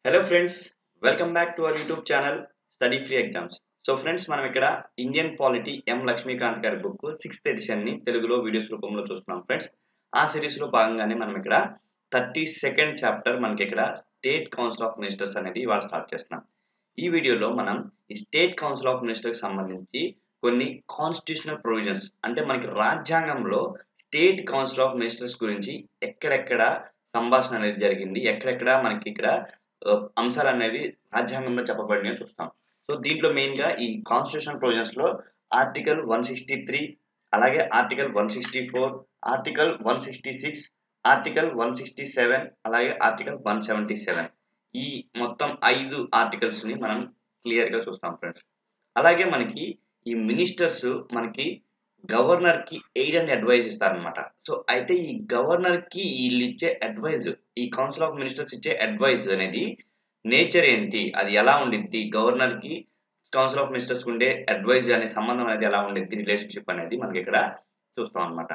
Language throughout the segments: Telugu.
hello friends welcome back to our YouTube channel study free exams so friends మనం ఇక్కడ ఇండియన్ పాలిటీ ఎం లక్ష్మీకాంత్ గారి బుక్ సిక్స్త్ ఎడిషన్ ని తెలుగులో వీడియోస్ రూపంలో చూస్తున్నాం ఫ్రెండ్స్ ఆ సిరీస్ లో భాగంగానే మనం ఇక్కడ థర్టీ సెకండ్ చాప్టర్ మనకి ఇక్కడ స్టేట్ కౌన్సిల్ ఆఫ్ మినిస్టర్స్ అనేది ఇవాళ స్టార్ట్ చేస్తున్నాం ఈ వీడియోలో మనం ఈ స్టేట్ కౌన్సిల్ ఆఫ్ మినిస్టర్కి సంబంధించి కొన్ని కాన్స్టిట్యూషనల్ ప్రొవిజన్స్ అంటే మనకి రాజ్యాంగంలో స్టేట్ కౌన్సిల్ ఆఫ్ మినిస్టర్స్ గురించి ఎక్కడెక్కడ సంభాషణ అనేది జరిగింది ఎక్కడెక్కడ మనకి ఇక్కడ ఆ, అంశాలు అనేవి రాజ్యాంగంలో చెప్పబడినవి చూస్తాం సో దీంట్లో మెయిన్ గా ఈ కాన్స్టిట్యూషన్ ప్రొవిజన్స్ లో ఆర్టికల్ వన్ సిక్స్టీ త్రీ అలాగే article one sixty four article one sixty six article one sixty seven అలాగే ఆర్టికల్ వన్ సెవెంటీ సెవెన్ ఈ మొత్తం ఐదు ఆర్టికల్స్ ని మనం క్లియర్ గా చూస్తాం ఫ్రెండ్స్ అలాగే మనకి ఈ మినిస్టర్స్ మనకి గవర్నర్ కి ఎయిడ్ అండ్ అడ్వైజ్ ఇస్తారనమాట సో అయితే ఈ గవర్నర్ కి వీళ్ళు ఇచ్చే అడ్వైజ్ ఈ కౌన్సిల్ ఆఫ్ మినిస్టర్స్ ఇచ్చే అడ్వైజ్ అనేది నేచర్ ఏంటి అది ఎలా ఉండిద్ది గవర్నర్ కి కౌన్సిల్ ఆఫ్ మినిస్టర్స్ ఉండే అడ్వైజ్ అనే సంబంధం అనేది ఎలా ఉండిద్ది రిలేషన్షిప్ అనేది మనకి ఇక్కడ చూస్తాం అనమాట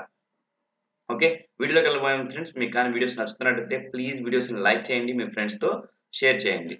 ఓకే వీడియోలోకి వెళ్ళబోయే ఫ్రెండ్స్ మీకు కానీ వీడియోస్ నచ్చుతున్నట్టయితే ప్లీజ్ వీడియోస్ లైక్ చేయండి మీ ఫ్రెండ్స్తో షేర్ చేయండి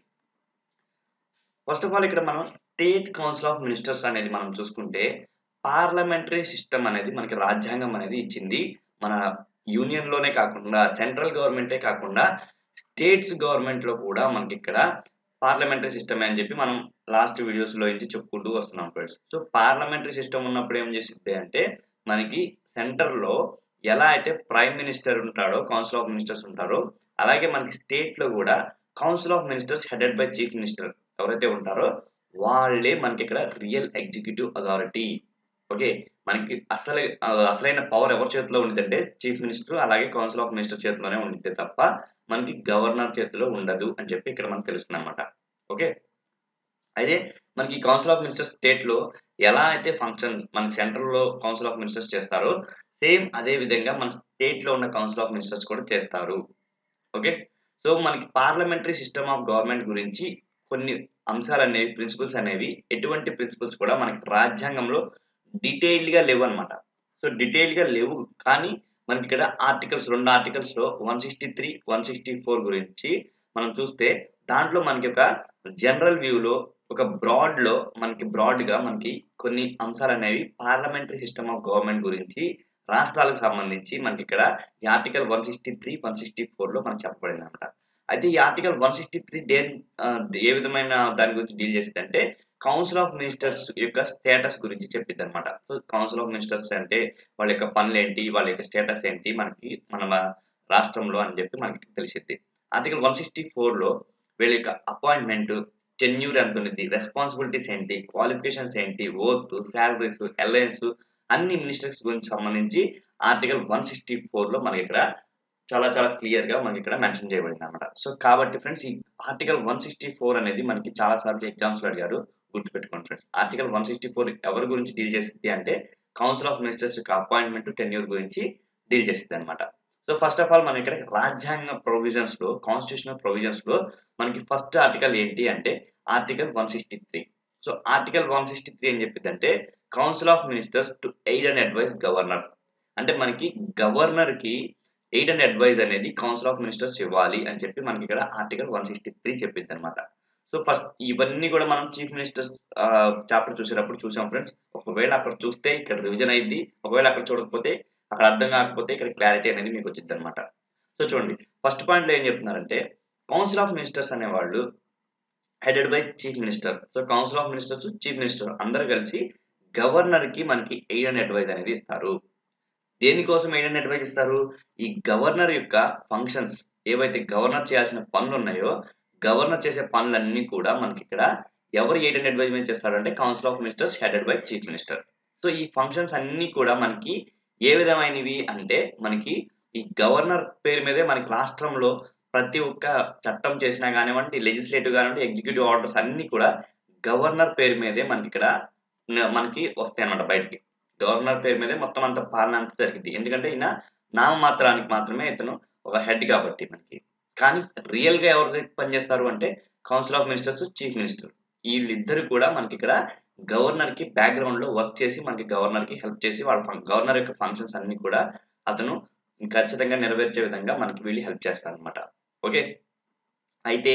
ఫస్ట్ ఆఫ్ ఆల్ ఇక్కడ మనం స్టేట్ కౌన్సిల్ ఆఫ్ మినిస్టర్స్ అనేది మనం చూసుకుంటే పార్లమెంటరీ సిస్టమ్ అనేది మనకి రాజ్యాంగం అనేది ఇచ్చింది మన యూనియన్ లోనే కాకుండా సెంట్రల్ గవర్నమెంటే కాకుండా స్టేట్స్ గవర్నమెంట్ లో కూడా మనకి ఇక్కడ పార్లమెంటరీ సిస్టమ్ అని చెప్పి మనం లాస్ట్ వీడియోస్ లో నుంచి చెప్పుకుంటూ వస్తున్నాం ఫ్రెండ్స్ సో పార్లమెంటరీ సిస్టమ్ ఉన్నప్పుడు ఏం చేసింది అంటే మనకి సెంటర్ లో ఎలా అయితే ప్రైమ్ మినిస్టర్ ఉంటాడో కౌన్సిల్ ఆఫ్ మినిస్టర్స్ ఉంటారో అలాగే మనకి స్టేట్ లో కూడా council of ministers headed by chief minister ఎవరైతే ఉంటారో వాళ్ళే మనకి ఇక్కడ రియల్ ఎగ్జిక్యూటివ్ అథారిటీ ఓకే మనకి అసలు ఆ, అసలైన పవర్ ఎవరి చేతిలో ఉండిద్దంటే చీఫ్ మినిస్టర్ అలాగే కౌన్సిల్ ఆఫ్ మినిస్టర్ చేతిలోనే ఉండిద్ది తప్ప మనకి గవర్నర్ చేతిలో ఉండదు అని చెప్పి ఇక్కడ మనకు తెలుస్తుంది అనమాట ఓకే అయితే మనకి కౌన్సిల్ ఆఫ్ మినిస్టర్స్ స్టేట్ లో ఎలా అయితే ఫంక్షన్ మన సెంట్రల్ లో కౌన్సిల్ ఆఫ్ మినిస్టర్స్ చేస్తారో సేమ్ అదే విధంగా మన స్టేట్ లో ఉన్న కౌన్సిల్ ఆఫ్ మినిస్టర్స్ కూడా చేస్తారు ఓకే సో మనకి పార్లమెంటరీ సిస్టమ్ ఆఫ్ గవర్నమెంట్ గురించి కొన్ని అంశాలు అనేవి ప్రిన్సిపల్స్ అనేవి ఎటువంటి ప్రిన్సిపల్స్ కూడా మనకి రాజ్యాంగంలో డీటెయిల్డ్ గా లేవు అనమాట సో డీటెయిల్ గా లేవు కానీ మనకి ఇక్కడ ఆర్టికల్స్ రెండు ఆర్టికల్స్ లో one sixty three one sixty four గురించి మనం చూస్తే దాంట్లో మనకి ఒక జనరల్ వ్యూలో ఒక బ్రాడ్ లో మనకి బ్రాడ్ గా మనకి కొన్ని అంశాలు అనేవి పార్లమెంటరీ సిస్టమ్ ఆఫ్ గవర్నమెంట్ గురించి రాష్ట్రాలకు సంబంధించి మనకి ఇక్కడ ఈ article one sixty three one sixty four లో మనకి చెప్పబడింది అనమాట అయితే ఈ ఆర్టికల్ వన్ సిక్స్టీ త్రీ దేని ఆ, ఏ విధమైన దాని గురించి డీల్ చేసింది అంటే కౌన్సిల్ ఆఫ్ మినిస్టర్స్ యొక్క స్టేటస్ గురించి చెప్పింది అనమాట సో కౌన్సిల్ ఆఫ్ మినిస్టర్స్ అంటే వాళ్ళ యొక్క పనులు ఏంటి వాళ్ళ యొక్క స్టేటస్ ఏంటి మనకి మన రాష్ట్రంలో అని చెప్పి మనకి తెలిసింది ఆర్టికల్ వన్ సిక్స్టీ లో వీళ్ళ యొక్క అపాయింట్మెంట్ టెన్యూర్ ఎంత ఉంది రెస్పాన్సిబిలిటీస్ ఏంటి క్వాలిఫికేషన్స్ ఏంటి ఓత్ శాలరీస్ అలయన్స్ అన్ని మినిస్టర్స్ గురించి సంబంధించి ఆర్టికల్ వన్ సిక్స్టీ లో మనకి ఇక్కడ చాలా చాలా క్లియర్ గా మనకి ఇక్కడ మెన్షన్ చేయబడింది అనమాట సో కాబట్టి ఫ్రెండ్స్ ఈ ఆర్టికల్ వన్ సిక్స్టీ ఫోర్ అనేది మనకి చాలా సార్లు ఎగ్జామ్స్ లో అడిగారు గుర్తుపెట్టుకోండి friends article one sixty four ఎవరి గురించి డీల్ చేసింది అంటే కౌన్సిల్ ఆఫ్ మినిస్టర్స్ యొక్క అపాయింట్మెంట్ టెన్యూర్ గురించి డీల్ చేసింది అనమాట సో ఫస్ట్ ఆఫ్ ఆల్ మనం ఇక్కడ రాజ్యాంగ ప్రొవిజన్స్ లో కాన్స్టిట్యూషనల్ ప్రొవిజన్స్ లో మనకి ఫస్ట్ ఆర్టికల్ ఏంటి అంటే article one sixty three so article one sixty three ఏం చెప్పింది అంటే council of ministers to aid and advice governor అంటే మనకి గవర్నర్ కి ఎయిడ్ అండ్ అడ్వైజ్ అనేది కౌన్సిల్ ఆఫ్ మినిస్టర్స్ ఇవ్వాలి అని చెప్పి మనకి ఇక్కడ ఆర్టికల్ వన్ సిక్స్టీ త్రీ చెప్పింది అనమాట సో ఫస్ట్ ఇవన్నీ కూడా మనం చీఫ్ మినిస్టర్స్ చాప్టర్ చూసేటప్పుడు చూసాం ఫ్రెండ్స్ ఒకవేళ అక్కడ చూస్తే ఇక్కడ రివిజన్ అయింది ఒకవేళ అక్కడ చూడకపోతే అక్కడ అర్థం కాకపోతే ఇక్కడ క్లారిటీ అనేది మీకు వచ్చింది అనమాట సో చూడండి ఫస్ట్ పాయింట్లో ఏం చెప్తున్నారంటే కౌన్సిల్ ఆఫ్ మినిస్టర్స్ అనేవాళ్ళు headed by chief minister so council of ministers chief minister అందరూ కలిసి గవర్నర్ కి మనకి ఎయిడ్ అండ్ అడ్వైజ్ అనేది ఇస్తారు దేనికోసం ఎయిడ్ అండ్ అడ్వైజ్ ఇస్తారు ఈ గవర్నర్ యొక్క ఫంక్షన్స్ ఏవైతే గవర్నర్ చేయాల్సిన పనులు ఉన్నాయో గవర్నర్ చేసే పనులన్నీ కూడా మనకి ఇక్కడ ఎవరు ఎయిడ్ అండ్ అడ్వైజ్మెంట్ చేస్తారు అంటే council of ministers headed by chief minister so ఈ ఫంక్షన్స్ అన్ని కూడా మనకి ఏ విధమైనవి అంటే మనకి ఈ గవర్నర్ పేరు మీదే మనకి రాష్ట్రంలో ప్రతి ఒక్క చట్టం చేసినా కానివ్వండి లెజిస్లేటివ్ కానివ్వండి ఎగ్జిక్యూటివ్ ఆర్డర్స్ అన్ని కూడా గవర్నర్ పేరు మీదే మనకి ఇక్కడ న- మనకి వస్తాయి అన్నమాట బయటికి గవర్నర్ పేరు మీదే మొత్తం అంత పాలన అంతా జరిగింది ఎందుకంటే ఈయన నామమాత్రానికి మాత్రమే ఇతను ఒక హెడ్ కాబట్టి మనకి కానీ రియల్ గా ఎవరు పనిచేస్తారు అంటే council of ministers chief minister వీళ్ళిద్దరు కూడా మనకి ఇక్కడ గవర్నర్ కి బ్యాక్గ్రౌండ్ లో వర్క్ చేసి మనకి గవర్నర్ కి హెల్ప్ చేసి వాళ్ళ గవర్నర్ యొక్క ఫంక్షన్స్ అన్ని కూడా అతను ఖచ్చితంగా నెరవేర్చే విధంగా మనకి వీళ్ళు హెల్ప్ చేస్తారు అనమాట ఓకే అయితే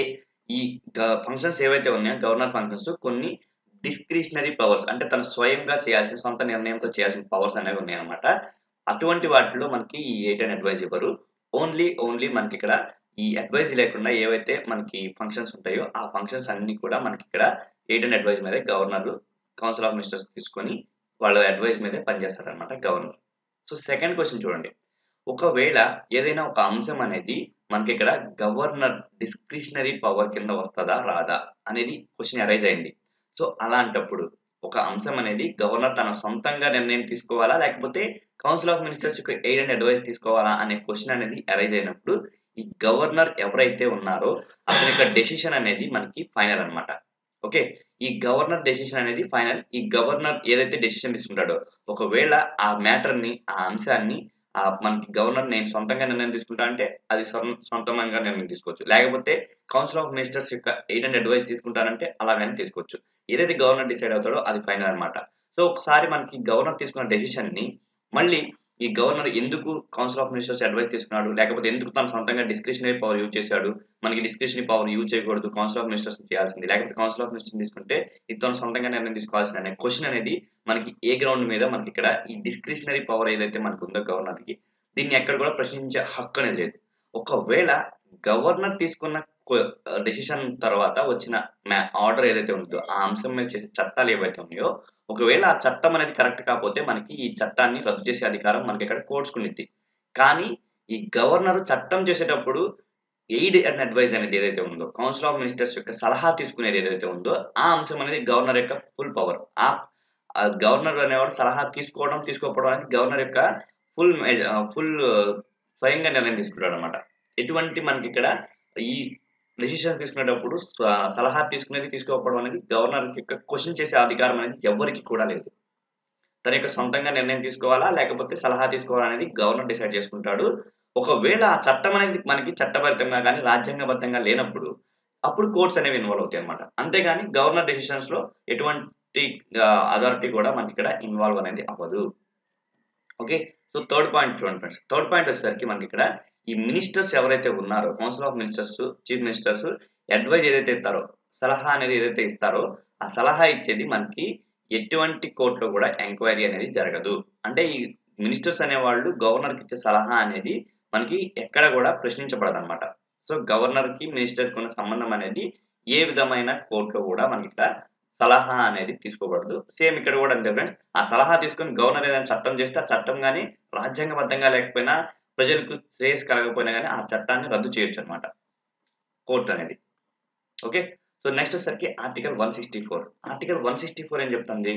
ఈ ఫంక్షన్స్ ఏవైతే ఉన్నాయో గవర్నర్ ఫంక్షన్స్ కొన్ని డిస్క్రిషనరీ పవర్స్ అంటే తను స్వయంగా చేయాల్సిన సొంత నిర్ణయంతో చేయాల్సిన పవర్స్ అనేవి ఉన్నాయన్నమాట అటువంటి వాటిలో మనకి ఈ ఎయిట్ అండ్ అడ్వైజ్ ఇవ్వరు ఓన్లీ ఓన్లీ మనకి ఇక్కడ ఈ అడ్వైజ్ లేకుండా ఏవైతే మనకి ఫంక్షన్స్ ఉంటాయో ఆ ఫంక్షన్స్ అన్ని కూడా మనకి ఇక్కడ ఎయిట్ అండ్ అడ్వైజ్ మీద గవర్నర్ కౌన్సిల్ ఆఫ్ మినిస్టర్స్ తీసుకొని వాళ్ళ అడ్వైజ్ మీదే పనిచేస్తారనమాట గవర్నర్ సో సెకండ్ క్వశ్చన్ చూడండి ఒకవేళ ఏదైనా ఒక అంశం అనేది మనకి ఇక్కడ గవర్నర్ డిస్క్రిషనరీ పవర్ కింద వస్తుందా రాదా అనేది క్వశ్చన్ అరైజ్ అయింది సో అలాంటప్పుడు ఒక అంశం అనేది గవర్నర్ తన సొంతంగా నిర్ణయం తీసుకోవాలా లేకపోతే కౌన్సిల్ ఆఫ్ మినిస్టర్స్ యొక్క ఎయిడ్ అండ్ అడ్వైస్ తీసుకోవాలా అనే క్వశ్చన్ అనేది అరైజ్ అయినప్పుడు ఈ గవర్నర్ ఎవరైతే ఉన్నారో అతని యొక్క డెసిషన్ అనేది మనకి ఫైనల్ అనమాట ఓకే ఈ గవర్నర్ డెసిషన్ అనేది ఫైనల్ ఈ గవర్నర్ ఏదైతే డెసిషన్ తీసుకుంటాడో ఒకవేళ ఆ మ్యాటర్ని ఆ అంశాన్ని ఆ మనకి గవర్నర్ నేను సొంతంగా నిర్ణయం తీసుకుంటా అంటే అది సొంతంగా నిర్ణయం తీసుకోవచ్చు లేకపోతే కౌన్సిల్ ఆఫ్ మినిస్టర్స్ యొక్క ఎయిట్ అండ్ అడ్వైస్ తీసుకుంటారంటే అలాగని తీసుకోవచ్చు ఏదైతే గవర్నర్ డిసైడ్ అవుతాడో అది ఫైనల్ అనమాట సో ఒకసారి మనకి గవర్నర్ తీసుకున్న డెసిషన్ని మళ్ళీ ఈ గవర్నర్ ఎందుకు కౌన్సిల్ ఆఫ్ మినిస్టర్స్ అడ్వైస్ తీసుకున్నాడు లేకపోతే ఎందుకు తన సొంతంగా డిస్క్రిషనరీ పవర్ యూజ్ చేశాడు మనకి డిస్క్రిషనరీ పవర్ యూజ్ చేయకూడదు కౌన్సిల్ ఆఫ్ మినిస్టర్స్ చేయాల్సింది లేకపోతే కౌన్సిల్ ఆఫ్ మినిస్టర్స్ తీసుకుంటే ఇతను సొంతంగా నిర్ణయం తీసుకోవాల్సిన అనే క్వశ్చన్ అనేది మనకి ఏ గ్రౌండ్ మీద మనకి ఇక్కడ ఈ డిస్క్రిషనరీ పవర్ ఏదైతే మనకు ఉందో గవర్నర్కి దీన్ని ఎక్కడ కూడా ప్రశ్నించే హక్కు అనేది లేదు ఒకవేళ గవర్నర్ తీసుకున్న డెసిషన్ తర్వాత వచ్చిన ఆర్డర్ ఏదైతే ఉందో ఆ అంశం మీద చేసే చట్టాలు ఏవైతే ఉన్నాయో ఒకవేళ ఆ చట్టం అనేది కరెక్ట్ కాకపోతే మనకి ఈ చట్టాన్ని రద్దు చేసే అధికారం మనకి ఇక్కడ కోర్చుకునిద్ది కానీ ఈ గవర్నర్ చట్టం చేసేటప్పుడు ఎయిడ్ అండ్ అడ్వైజ్ అనేది ఏదైతే ఉందో కౌన్సిల్ ఆఫ్ మినిస్టర్స్ యొక్క సలహా తీసుకునేది ఏదైతే ఉందో ఆ అంశం అనేది గవర్నర్ యొక్క ఫుల్ పవర్ ఆ గవర్నర్ అనేవాడు సలహా తీసుకోవడం తీసుకోకపోవడం అనేది గవర్నర్ యొక్క ఫుల్ ఫుల్ స్వయంగా నిర్ణయం తీసుకుంటాడు అనమాట ఎటువంటి మనకి ఇక్కడ ఈ డెసిషన్ తీసుకునేటప్పుడు సలహా తీసుకునేది తీసుకోకపోవడం అనేది గవర్నర్ యొక్క క్వశ్చన్ చేసే అధికారం అనేది ఎవరికి కూడా లేదు తన యొక్క సొంతంగా నిర్ణయం తీసుకోవాలా లేకపోతే సలహా తీసుకోవాలా అనేది గవర్నర్ డిసైడ్ చేసుకుంటాడు ఒకవేళ ఆ చట్టం అనేది మనకి చట్టబద్ధంగా కానీ రాజ్యాంగబద్ధంగా లేనప్పుడు అప్పుడు కోర్ట్స్ అనేవి ఇన్వాల్వ్ అవుతాయి అనమాట అంతేగాని గవర్నర్ డెసిషన్స్ లో ఎటువంటి అథారిటీ కూడా మనకి ఇక్కడ ఇన్వాల్వ్ అనేది అవ్వదు ఓకే సో థర్డ్ పాయింట్ చూడండి ఫ్రెండ్స్ థర్డ్ పాయింట్ వచ్చేసరికి మనకి ఇక్కడ ఈ మినిస్టర్స్ ఎవరైతే ఉన్నారో council of ministers chief ministers advise ఏదైతే ఇస్తారో సలహా అనేది ఏదైతే ఇస్తారో ఆ సలహా ఇచ్చేది మనకి ఎటువంటి కోర్టులో కూడా ఎంక్వైరీ అనేది జరగదు అంటే ఈ మినిస్టర్స్ అనేవాళ్ళు గవర్నర్కి ఇచ్చే సలహా అనేది మనకి ఎక్కడ కూడా ప్రశ్నించబడదు అనమాట సో గవర్నర్కి మినిస్టర్కి ఉన్న సంబంధం అనేది ఏ విధమైన కోర్టులో కూడా మనకి ఇక్కడ సలహా అనేది తీసుకోబడదు సేమ్ ఇక్కడ కూడా అంతే ఫ్రెండ్స్ ఆ సలహా తీసుకొని గవర్నర్ ఏదైనా చట్టం చేస్తే ఆ చట్టం కానీ రాజ్యాంగబద్ధంగా లేకపోయినా ప్రజలకు శ్రేయస్ కలగకపోయినా కానీ ఆ చట్టాన్ని రద్దు చేయొచ్చు అనమాట కోర్టు అనేది ఓకే సో నెక్స్ట్ వచ్చేసరికి article one sixty four article one sixty four ఏం చెప్తుంది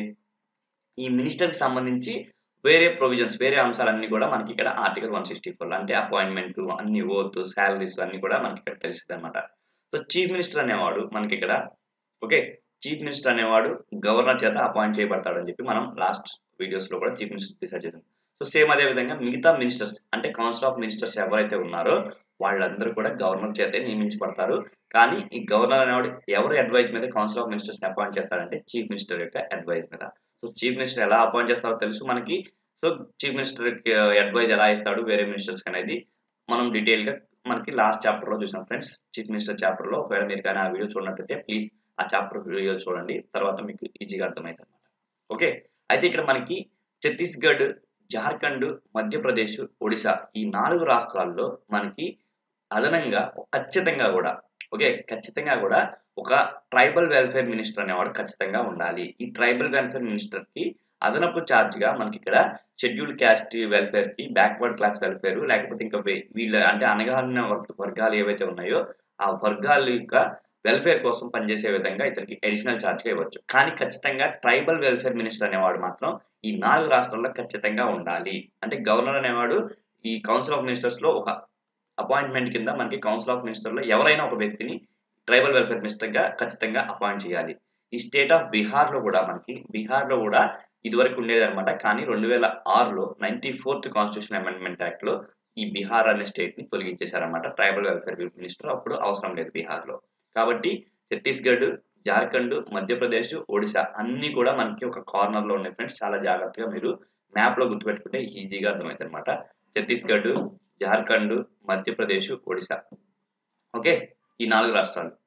ఈ మినిస్టర్కి సంబంధించి వేరే ప్రొవిజన్స్ వేరే అంశాలన్నీ కూడా మనకి ఇక్కడ ఆర్టికల్ వన్ సిక్స్టీ ఫోర్ అంటే అపాయింట్మెంట్ అన్ని ఓత్ శాలరీస్ అన్ని కూడా మనకి ఇక్కడ తెలుస్తుంది అనమాట సో చీఫ్ మినిస్టర్ అనేవాడు మనకి ఇక్కడ ఓకే చీఫ్ మినిస్టర్ అనేవాడు గవర్నర్ చేత అపాయింట్ చేయబడతాడని చెప్పి మనం లాస్ట్ వీడియోస్లో కూడా చీఫ్ మినిస్టర్ డిసైడ్ చేసాం సో సేమ్ అదే విధంగా మిగతా మినిస్టర్స్ అంటే కౌన్సిల్ ఆఫ్ మినిస్టర్స్ ఎవరైతే ఉన్నారో వాళ్ళందరూ కూడా గవర్నర్ చేతే నియమించబడతారు కానీ ఈ గవర్నర్ అనేవాడు ఎవరి అడ్వైజ్ మీద కౌన్సిల్ ఆఫ్ మినిస్టర్స్ అపాయింట్ చేస్తారంటే చీఫ్ మినిస్టర్ యొక్క అడ్వైజ్ మీద సో చీఫ్ మినిస్టర్ ఎలా అపాయింట్ చేస్తారో తెలుసు మనకి సో చీఫ్ మినిస్టర్ అడ్వైజ్ ఎలా ఇస్తాడు వేరే మినిస్టర్స్ అనేది మనం డీటెయిల్గా మనకి లాస్ట్ చాప్టర్లో చూసాం ఫ్రెండ్స్ చీఫ్ మినిస్టర్ చాప్టర్లో ఒకవేళ మీరు కానీ ఆ వీడియో చూడనట్టయితే ప్లీజ్ ఆ చాప్టర్ వీడియో చూడండి తర్వాత మీకు ఈజీగా అర్థమవుతుంది అనమాట ఓకే అయితే ఇక్కడ మనకి ఛత్తీస్గఢ్ జార్ఖండ్ మధ్యప్రదేశ్ ఒడిశా ఈ నాలుగు రాష్ట్రాల్లో మనకి అదనంగా ఖచ్చితంగా కూడా ఓకే ఖచ్చితంగా కూడా ఒక ట్రైబల్ వెల్ఫేర్ మినిస్టర్ అనేవాడు ఖచ్చితంగా ఉండాలి ఈ ట్రైబల్ వెల్ఫేర్ మినిస్టర్ కి అదనపు ఛార్జ్ గా మనకి ఇక్కడ షెడ్యూల్ క్యాస్ట్ వెల్ఫేర్ కి బ్యాక్వర్డ్ క్లాస్ వెల్ఫేర్ లేకపోతే ఇంకా వీళ్ళ అంటే అనగారిన వర్గాలు ఏవైతే ఉన్నాయో ఆ వర్గాల యొక్క వెల్ఫేర్ కోసం పనిచేసే విధంగా ఇతనికి అడిషనల్ ఛార్జ్గా ఇవ్వచ్చు కానీ ఖచ్చితంగా ట్రైబల్ వెల్ఫేర్ మినిస్టర్ అనేవాడు మాత్రం ఈ నాలుగు రాష్ట్రాల్లో ఖచ్చితంగా ఉండాలి అంటే గవర్నర్ అనేవాడు ఈ కౌన్సిల్ ఆఫ్ మినిస్టర్స్లో ఒక అపాయింట్మెంట్ కింద మనకి కౌన్సిల్ ఆఫ్ మినిస్టర్లో ఎవరైనా ఒక వ్యక్తిని ట్రైబల్ వెల్ఫేర్ మినిస్టర్గా ఖచ్చితంగా అపాయింట్ చేయాలి ఈ స్టేట్ ఆఫ్ బీహార్లో కూడా మనకి బీహార్లో కూడా ఇదివరకు ఉండేది అనమాట కానీ రెండు వేల ఆరులో నైన్టీ ఫోర్త్ కాన్స్టిట్యూషన్ అమెండ్మెంట్ యాక్ట్లో ఈ బీహార్ అనే స్టేట్ని తొలగించేశారనమాట ట్రైబల్ వెల్ఫేర్ మినిస్టర్ అప్పుడు అవసరం లేదు బీహార్లో కాబట్టి ఛత్తీస్గఢ్ జార్ఖండ్ మధ్యప్రదేశ్ ఒడిశా అన్ని కూడా మనకి ఒక కార్నర్లో ఉన్నాయి ఫ్రెండ్స్ చాలా జాగ్రత్తగా మీరు మ్యాప్లో గుర్తుపెట్టుకుంటే ఈజీగా అర్థమవుతుంది అనమాట ఛత్తీస్గఢ్ జార్ఖండ్ మధ్యప్రదేశ్ ఒడిశా ఓకే ఈ నాలుగు రాష్ట్రాలు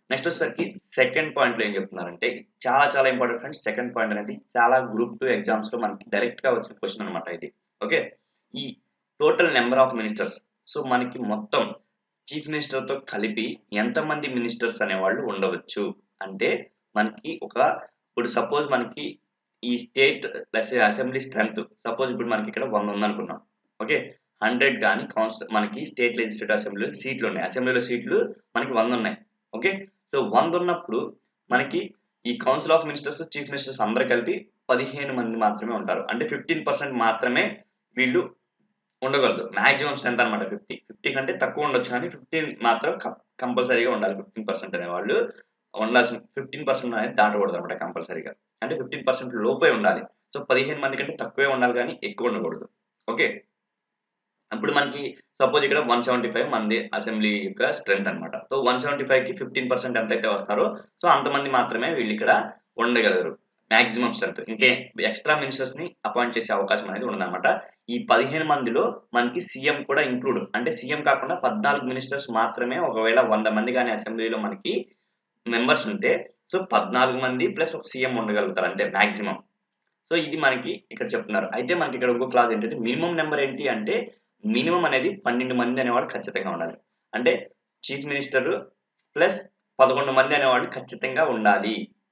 నెక్స్ట్ వచ్చేసరికి సెకండ్ పాయింట్లో ఏం చెప్తున్నారంటే చాలా చాలా ఇంపార్టెంట్ ఫ్రెండ్స్ సెకండ్ పాయింట్ అనేది చాలా గ్రూప్ టూ ఎగ్జామ్స్లో మనకి డైరెక్ట్గా వచ్చిన క్వశ్చన్ అనమాట ఇది ఓకే ఈ total number of ministers so మనకి మొత్తం చీఫ్ మినిస్టర్తో కలిపి ఎంతమంది మినిస్టర్స్ అనేవాళ్ళు ఉండవచ్చు అంటే మనకి ఒక ఇప్పుడు సపోజ్ మనకి ఈ స్టేట్ అసెంబ్లీ స్ట్రెంత్ సపోజ్ ఇప్పుడు మనకి ఇక్కడ వంద ఉందనుకున్నాం ఓకే హండ్రెడ్ కానీ కౌన్సిల్ మనకి స్టేట్ లెజిస్లేటివ్ అసెంబ్లీలో సీట్లు ఉన్నాయి అసెంబ్లీలో సీట్లు మనకి వంద ఉన్నాయి ఓకే సో వంద ఉన్నప్పుడు మనకి ఈ council of ministers chief ministers అందరు కలిపి పదిహేను మంది మాత్రమే ఉంటారు అంటే ఫిఫ్టీన్ పర్సెంట్ మాత్రమే వీళ్ళు ఉండగలదు మాక్సిమం స్ట్రెంత్ అనమాట ఫిఫ్టీ ఫిఫ్టీ కంటే తక్కువ ఉండొచ్చు కానీ ఫిఫ్టీన్ మాత్రం కంపల్సరీగా ఉండాలి ఫిఫ్టీన్ పర్సెంట్ అనే వాళ్ళు ఉండాల్సిన ఫిఫ్టీన్ పర్సెంట్ అనేది దాటకూడదు అనమాట కంపల్సరీగా అంటే ఫిఫ్టీన్ పర్సెంట్ లోపే ఉండాలి సో పదిహేను మంది కంటే తక్కువే ఉండాలి కానీ ఎక్కువ ఉండకూడదు ఓకే అప్పుడు మనకి సపోజ్ ఇక్కడ వన్ సెవెంటీ ఫైవ్ మంది అసెంబ్లీ యొక్క స్ట్రెంత్ అనమాట సో వన్ సెవెంటీ ఫైవ్కి ఫిఫ్టీన్ పర్సెంట్ ఎంతైతే వస్తారో సో అంతమంది మాత్రమే వీళ్ళు ఇక్కడ ఉండగలరు మాక్సిమం స్ట్రెంత్ ఇంకే ఎక్స్ట్రా మినిస్టర్స్ ని అపాయింట్ చేసే అవకాశం అనేది ఉండదన్నమాట ఈ పదిహేను మందిలో మనకి సీఎం కూడా ఇంక్లూడ్ అంటే సీఎం కాకుండా పద్నాలుగు మినిస్టర్స్ మాత్రమే ఒకవేళ వంద మంది కానీ అసెంబ్లీలో మనకి మెంబర్స్ ఉంటే సో పద్నాలుగు మంది ప్లస్ ఒక సీఎం ఉండగలుగుతారు అంతే మాక్సిమం సో ఇది మనకి ఇక్కడ చెప్తున్నారు అయితే మనకి ఇక్కడ ఇంకో క్లాస్ ఏంటంటే మినిమం నెంబర్ ఏంటి అంటే మినిమం అనేది పన్నెండు మంది అనేవాడు ఖచ్చితంగా ఉండాలి అంటే చీఫ్ మినిస్టర్ ప్లస్ పదకొండు మంది అనేవాడు ఖచ్చితంగా ఉండాలి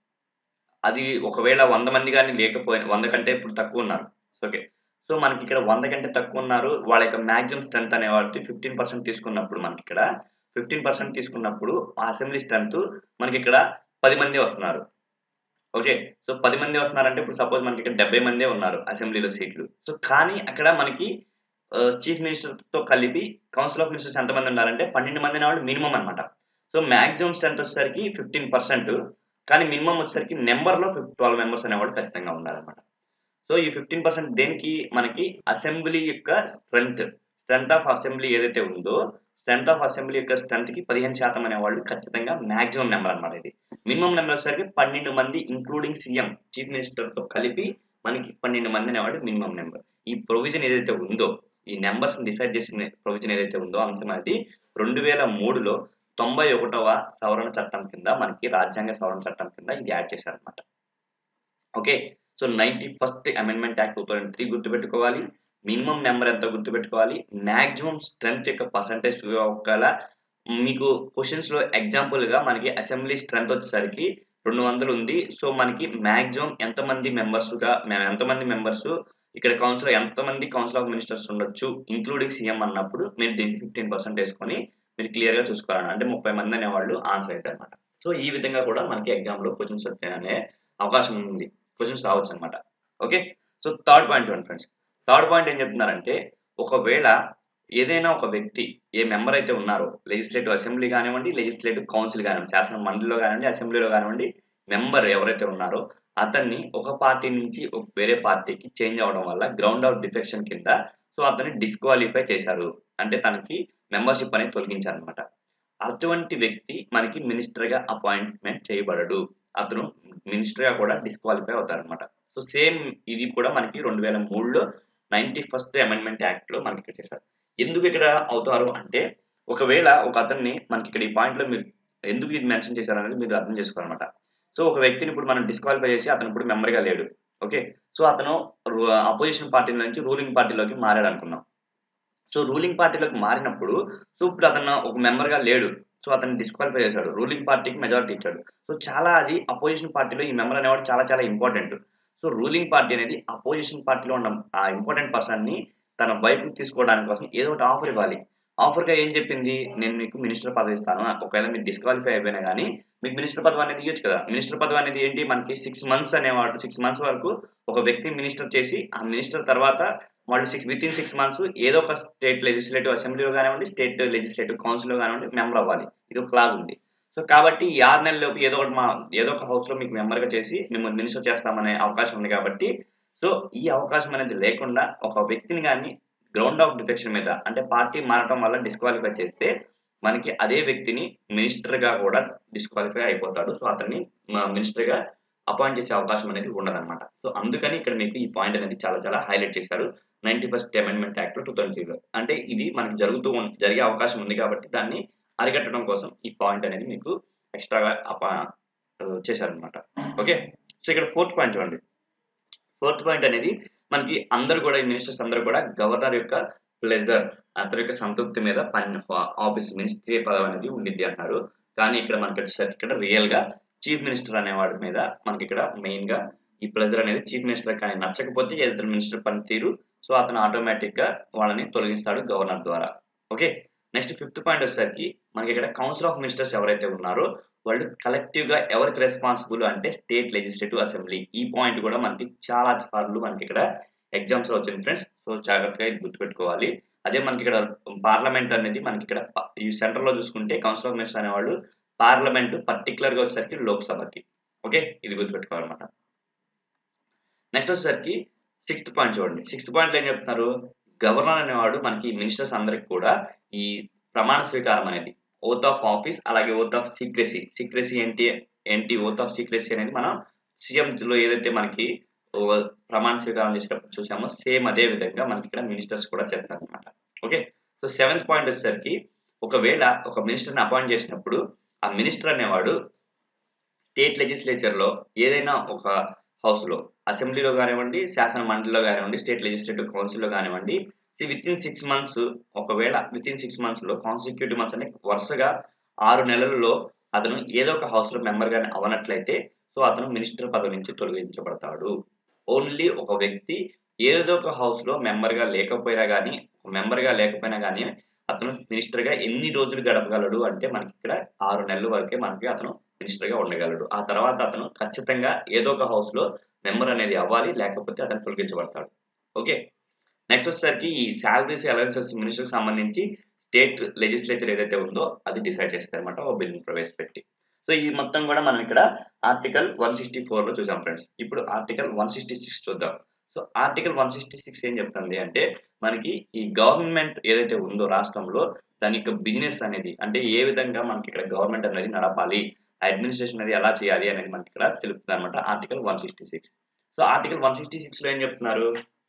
అది ఒకవేళ వంద మంది కానీ లేకపోయినా వంద కంటే ఇప్పుడు తక్కువ ఉన్నారు ఓకే సో మనకి ఇక్కడ వంద కంటే తక్కువ ఉన్నారు వాళ్ళ యొక్క మ్యాక్సిమం స్ట్రెంత్ అనేవాటి ఫిఫ్టీన్ పర్సెంట్ తీసుకున్నప్పుడు మనకి ఇక్కడ ఫిఫ్టీన్ పర్సెంట్ తీసుకున్నప్పుడు ఆ అసెంబ్లీ స్ట్రెంత్ మనకి ఇక్కడ పది మంది వస్తున్నారు ఓకే సో పది మంది వస్తున్నారంటే ఇప్పుడు సపోజ్ మనకి ఇక్కడ డెబ్బై మందే ఉన్నారు అసెంబ్లీలో సీట్లు సో కానీ అక్కడ మనకి చీఫ్ మినిస్టర్తో కలిపి కౌన్సిల్ ఆఫ్ మినిస్టర్స్ ఎంతమంది ఉండాలంటే పన్నెండు మంది అనేవాళ్ళు మినిమం అనమాట సో మ్యాక్సిమం స్ట్రెంత్ వచ్చేసరికి ఫిఫ్టీన్ పర్సెంట్ కానీ మినిమం వచ్చేసరికి నెంబర్లో ట్వెల్వ్ మెంబర్స్ అనేవాళ్ళు ఖచ్చితంగా ఉండాలన్నమాట సో ఈ ఫిఫ్టీన్ పర్సెంట్ దేనికి మనకి అసెంబ్లీ యొక్క స్ట్రెంత్ స్ట్రెంత్ ఆఫ్ అసెంబ్లీ ఏదైతే ఉందో స్ట్రెంత్ ఆఫ్ అసెంబ్లీ యొక్క స్ట్రెంత్కి పదిహేను శాతం అనేవాళ్ళు ఖచ్చితంగా మాక్సిమం నెంబర్ అనమాట ఇది మినిమం నెంబర్ వచ్చేసరికి పన్నెండు మంది ఇంక్లూడింగ్ సీఎం చీఫ్ మినిస్టర్తో కలిపి మనకి పన్నెండు మంది అనేవాడు మినిమం నెంబర్ ఈ ప్రొవిజన్ ఏదైతే ఉందో ఈ నెంబర్స్ డిసైడ్ చేసిన ప్రొవిజన్ ఏదైతే ఉందో అంశం అది రెండు వేల మూడులో తొంభై ఒకటవ సవరణ చట్టం కింద మనకి రాజ్యాంగ సవరణ చట్టం కింద ఇది యాడ్ చేశారనమాట okay so ninety first amendment act two thousand three గుర్తుపెట్టుకోవాలి మినిమం నెంబర్ ఎంత గుర్తుపెట్టుకోవాలి మ్యాక్సిమం స్ట్రెంత్ యొక్క పర్సంటేజ్ ఒకవేళ మీకు క్వశ్చన్స్లో ఎగ్జాంపుల్గా మనకి అసెంబ్లీ స్ట్రెంత్ వచ్చేసరికి రెండు వందలు ఉంది సో మనకి మ్యాక్సిమం ఎంతమంది మెంబర్స్గా ఎంతమంది మెంబర్స్ ఇక్కడ కౌన్సిల్ ఎంతమంది కౌన్సిల్ ఆఫ్ మినిస్టర్స్ ఉండొచ్చు ఇంక్లూడింగ్ సీఎం అన్నప్పుడు మీరు దీనికి ఫిఫ్టీన్ పర్సెంట్ వేసుకొని మీరు క్లియర్గా చూసుకోవాలన్నమాట అంటే ముప్పై మంది అనేవాళ్ళు ఆన్సర్ అవుతారు అనమాట సో ఈ విధంగా కూడా మనకి ఎగ్జామ్లో క్వశ్చన్స్ అనే అవకాశం ఉంది క్వశ్చన్స్ రావచ్చు అనమాట ఓకే సో థర్డ్ పాయింట్ చూడండి ఫ్రెండ్స్ థర్డ్ పాయింట్ ఏం చెప్తున్నారంటే ఒకవేళ ఏదైనా ఒక వ్యక్తి ఏ మెంబర్ అయితే ఉన్నారో లెజిస్లేటివ్ అసెంబ్లీ కానివ్వండి లెజిస్లేటివ్ కౌన్సిల్ కానివ్వండి శాసన మండలిలో కానివ్వండి అసెంబ్లీలో కానివ్వండి మెంబర్ ఎవరైతే ఉన్నారో అతన్ని ఒక పార్టీ నుంచి ఒక వేరే పార్టీకి చేంజ్ అవడం వల్ల గ్రౌండ్ ఆఫ్ డిఫెక్షన్ కింద సో అతన్ని డిస్క్వాలిఫై చేశారు అంటే తనకి మెంబర్షిప్ అనేది తొలగించారనమాట అటువంటి వ్యక్తి మనకి మినిస్టర్గా అపాయింట్మెంట్ చేయబడడు అతను మినిస్టర్గా కూడా డిస్క్వాలిఫై అవుతారనమాట సో సేమ్ ఇది కూడా మనకి రెండు వేల మూడులో నైన్టీ ఫస్ట్ అమెండ్మెంట్ యాక్ట్లో మనకి ఇక్కడ చేశారు ఎందుకు ఇక్కడ అవుతారు అంటే ఒకవేళ ఒక అతన్ని మనకి ఇక్కడ ఈ పాయింట్లో మీరు ఎందుకు ఇది మెన్షన్ చేశారనేది మీరు అర్థం చేసుకోవాలన్నమాట సో ఒక వ్యక్తిని ఇప్పుడు మనం డిస్క్వాలిఫై చేసి అతను ఇప్పుడు మెంబర్గా లేడు ఓకే సో అతను అపోజిషన్ పార్టీ నుంచి రూలింగ్ పార్టీలోకి మారాడు అనుకున్నాం సో రూలింగ్ పార్టీలోకి మారినప్పుడు సో ఇప్పుడు అతను ఒక మెంబర్గా లేడు సో అతను డిస్క్వాలిఫై చేశాడు రూలింగ్ పార్టీకి మెజారిటీ ఇచ్చాడు సో చాలా అది అపోజిషన్ పార్టీలో ఈ మెంబర్ అనేవాడు చాలా చాలా ఇంపార్టెంట్ సో రూలింగ్ పార్టీ అనేది అపోజిషన్ పార్టీలో ఉన్న ఆ ఇంపార్టెంట్ పర్సన్ని తన వైపు తీసుకోవడానికి కోసం ఏదో ఒకటి ఆఫర్ ఇవ్వాలి ఆఫర్గా ఏం చెప్పింది నేను మీకు మినిస్టర్ పదవి ఇస్తాను ఒకవేళ మీరు డిస్క్వాలిఫై అయిపోయినా కానీ మీకు మినిస్టర్ పదవి అనేది ఇవ్వచ్చు కదా మినిస్టర్ పదవి అనేది ఏంటి మనకి సిక్స్ మంత్స్ అనేవాడు సిక్స్ మంత్స్ వరకు ఒక వ్యక్తి మినిస్టర్ చేసి ఆ మినిస్టర్ తర్వాత వాళ్ళు six within six months ఏదో ఒక స్టేట్ లెజిస్లేటివ్ అసెంబ్లీలో కానివ్వండి స్టేట్ లెజిస్లేటివ్ కౌన్సిల్లో కానివ్వండి మెంబర్ అవ్వాలి ఇది ఒక క్లాజ్ ఉంది సో కాబట్టి ఈ ఆరు నెలల లోపు ఏదో ఒకటి మా ఏదో ఒక హౌస్లో మీకు మెంబర్గా చేసి మిమ్మల్ని మినిస్టర్ చేస్తామనే అవకాశం ఉంది కాబట్టి సో ఈ అవకాశం అనేది లేకుండా ఒక వ్యక్తిని కానీ గ్రౌండ్ ఆఫ్ డిఫెక్షన్ మీద అంటే పార్టీ మారటం వల్ల డిస్క్వాలిఫై చేస్తే మనకి అదే వ్యక్తిని మినిస్టర్గా కూడా డిస్క్వాలిఫై అయిపోతాడు సో అతన్ని మినిస్టర్గా అపాయింట్ చేసే అవకాశం అనేది ఉండదన్నమాట సో అందుకని ఇక్కడ మీకు ఈ పాయింట్ అనేది చాలా చాలా హైలైట్ చేశారు ninety first amendment act two thousand త్రీలో అంటే ఇది మనకి జరుగుతూ జరిగే అవకాశం ఉంది కాబట్టి దాన్ని అరికట్టడం కోసం ఈ పాయింట్ అనేది మీకు ఎక్స్ట్రాగా అపా చేశారనమాట ఓకే సో ఇక్కడ ఫోర్త్ పాయింట్ చూడండి ఫోర్త్ పాయింట్ అనేది మనకి అందరు కూడా ఈ మినిస్టర్స్ అందరూ కూడా గవర్నర్ యొక్క ప్లెజర్ అతని యొక్క సంతృప్తి మీద పని ఆఫీస్ మినిస్ట్రీ పదవి అనేది ఉండిద్ది అంటున్నారు కానీ ఇక్కడ మనకి వచ్చేసరికి ఇక్కడ రియల్ గా చీఫ్ మినిస్టర్ అనేవాడి మీద మనకి ఇక్కడ మెయిన్ గా ఈ ప్లెజర్ అనేది చీఫ్ మినిస్టర్ కానీ నచ్చకపోతే ఏదైతే మినిస్టర్ పనితీరు సో అతను ఆటోమేటిక్ గా వాళ్ళని తొలగిస్తాడు గవర్నర్ ద్వారా ఓకే నెక్స్ట్ ఫిఫ్త్ పాయింట్ వచ్చేసరికి మనకి ఇక్కడ కౌన్సిల్ ఆఫ్ మినిస్టర్స్ ఎవరైతే ఉన్నారో వాళ్ళు కలెక్టివ్ గా ఎవరికి రెస్పాన్సిబుల్ అంటే స్టేట్ లెజిస్లేటివ్ అసెంబ్లీ ఈ పాయింట్ కూడా మనకి చాలా సార్లు మనకి ఇక్కడ ఎగ్జామ్స్ లో వచ్చింది ఫ్రెండ్స్ సో జాగ్రత్తగా ఇది గుర్తుపెట్టుకోవాలి అదే మనకి ఇక్కడ పార్లమెంట్ అనేది మనకి ఇక్కడ ప- ఈ సెంటర్ లో చూసుకుంటే కౌన్సిల్ ఆఫ్ మినిస్టర్స్ అనేవాళ్ళు పార్లమెంట్ పర్టికులర్ గా వచ్చేసరికి లోక్సభకి ఓకే ఇది గుర్తుపెట్టుకోవాలన్నమాట నెక్స్ట్ వచ్చేసరికి సిక్స్త్ పాయింట్ చూడండి సిక్స్త్ పాయింట్ ఏం చెప్తున్నారు గవర్నర్ అనేవాడు మనకి మినిస్టర్స్ అందరికి కూడా ఈ ప్రమాణ స్వీకారం అనేది ఓత్ ఆఫ్ ఆఫీస్ అలాగే ఓత్ ఆఫ్ సీక్రెసీ సీక్రెసీ ఏంటి ఏంటి ఓత్ ఆఫ్ సీక్రెసీ అనేది మనం సీఎం లో ఏదైతే మనకి ఓ ప్రమాణ స్వీకారం చేసేటప్పుడు చూసామో సేమ్ అదే విధంగా మనకి ఇక్కడ మినిస్టర్స్ కూడా చేస్తారు అనమాట ఓకే సో సెవెంత్ పాయింట్ వచ్చేసరికి ఒకవేళ ఒక మినిస్టర్ని అపాయింట్ చేసినప్పుడు ఆ మినిస్టర్ అనేవాడు స్టేట్ లెజిస్లేచర్ లో ఏదైనా ఒక హౌస్ లో అసెంబ్లీలో కానివ్వండి శాసన మండలిలో కానివ్వండి స్టేట్ లెజిస్లేటివ్ కౌన్సిల్లో కానివ్వండి విత్ ఇన్ సిక్స్ మంత్స్ ఒకవేళ విత్ ఇన్ సిక్స్ మంత్స్ లో కాన్సిక్యూటివ్ మంత్స్ అంటే వరుసగా ఆరు నెలల్లో అతను ఏదో ఒక హౌస్ లో మెంబర్ గాని అవనట్లయితే సో అతను మినిస్టర్ పదవి నుంచి తొలగించబడతాడు ఓన్లీ ఒక వ్యక్తి ఏదో ఒక హౌస్ లో మెంబర్ గా లేకపోయినా కానీ మెంబర్ గా లేకపోయినా కానీ అతను మినిస్టర్ గా ఎన్ని రోజులు గడపగలడు అంటే మనకి ఇక్కడ ఆరు నెలల వరకే మనకి అతను మినిస్టర్ గా ఉండగలడు ఆ తర్వాత అతను ఖచ్చితంగా ఏదో ఒక హౌస్ లో మెంబర్ అనేది అవ్వాలి లేకపోతే అతను తొలగించబడతాడు ఓకే నెక్స్ట్ వచ్చేసరికి ఈ శాలరీస్ అలవెన్సెస్ మినిస్టర్కి సంబంధించి స్టేట్ లెజిస్లేచర్ ఏదైతే ఉందో అది డిసైడ్ చేస్తారు అనమాట ఒక బిల్ ప్రవేశపెట్టి సో ఈ మొత్తం కూడా మనం ఇక్కడ ఆర్టికల్ వన్ సిక్స్టీ లో చూసాం ఫ్రెండ్స్ ఇప్పుడు ఆర్టికల్ వన్ సిక్స్టీ సిక్స్ చూద్దాం so article one sixty six ఏం చెప్తుంది అంటే మనకి ఈ గవర్నమెంట్ ఏదైతే ఉందో రాష్ట్రంలో దాని యొక్క బిజినెస్ అనేది అంటే ఏ విధంగా మనకి ఇక్కడ గవర్నమెంట్ అనేది నడపాలి అడ్మినిస్ట్రేషన్ అనేది ఎలా చేయాలి అనేది మనకి ఇక్కడ తెలుపుతుంది అనమాట article one sixty six so article one sixty six లో ఏం చెప్తున్నారు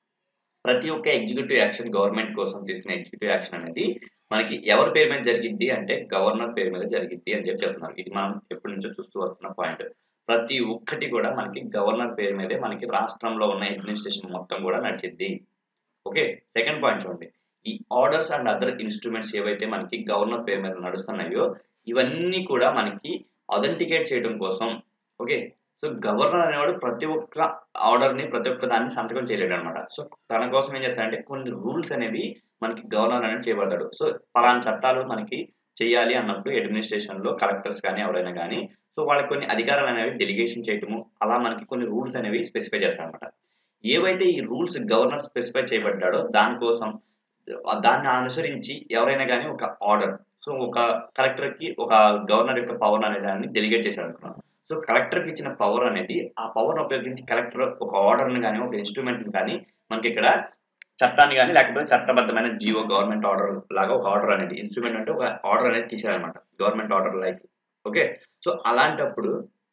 ప్రతి ఒక్క ఎగ్జిక్యూటివ్ యాక్షన్ గవర్నమెంట్ కోసం తీసుకున్న ఎగ్జిక్యూటివ్ యాక్షన్ అనేది మనకి ఎవరి పేరు మీద జరిగిద్ది అంటే గవర్నర్ పేరు మీద జరిగిద్ది అని చెప్పి చెప్తున్నారు ఇది మనం ఎప్పటి నుంచో చూస్తూ వస్తున్న పాయింట్ ప్రతి ఒక్కటి కూడా మనకి గవర్నర్ పేరు మీదే మనకి రాష్ట్రంలో ఉన్న అడ్మినిస్ట్రేషన్ మొత్తం కూడా నడిచిద్ది ఓకే సెకండ్ పాయింట్ చూడండి ఈ ఆర్డర్స్ అండ్ అదర్ ఇన్స్ట్రుమెంట్స్ ఏవైతే మనకి గవర్నర్ పేరు మీద నడుస్తున్నాయో ఇవన్నీ కూడా మనకి అథెంటికేట్ చేయడం కోసం ఓకే సో గవర్నర్ అనేవాడు ప్రతి ఒక్క ఆర్డర్ ని ప్రతి ఒక్క దాన్ని సంతకం చేయలేడు అనమాట సో తన కోసం ఏం చేస్తాడంటే కొన్ని రూల్స్ అనేవి మనకి గవర్నర్ అనేది చేయబడతాడు సో పలానా చట్టాలు మనకి చేయాలి అన్నప్పుడు అడ్మినిస్ట్రేషన్ లో కలెక్టర్స్ కానీ ఎవరైనా కానీ సో వాళ్ళకి కొన్ని అధికారాలు అనేవి డెలిగేషన్ చేయటము అలా మనకి కొన్ని రూల్స్ అనేవి స్పెసిఫై చేస్తారనమాట ఏవైతే ఈ రూల్స్ గవర్నర్ స్పెసిఫై చేయబడ్డాడో దానికోసం దాన్ని అనుసరించి ఎవరైనా కానీ ఒక ఆర్డర్ సో ఒక కలెక్టర్ కి ఒక గవర్నర్ యొక్క పవర్ అనే దాన్ని డెలిగేట్ చేశారు అనుకున్నాం సో కలెక్టర్ కి ఇచ్చిన పవర్ అనేది ఆ పవర్ ఉపయోగించి కలెక్టర్ ఒక ఆర్డర్ ని కానీ ఒక ఇన్స్ట్రుమెంట్ ని కానీ మనకి ఇక్కడ చట్టాన్ని కానీ లేకపోతే చట్టబద్ధమైన జియో గవర్నమెంట్ ఆర్డర్ లాగా ఒక ఆర్డర్ అనేది ఇన్స్ట్రుమెంట్ అంటే ఒక ఆర్డర్ అనేది తీసారనమాట government order like okay so అలాంటప్పుడు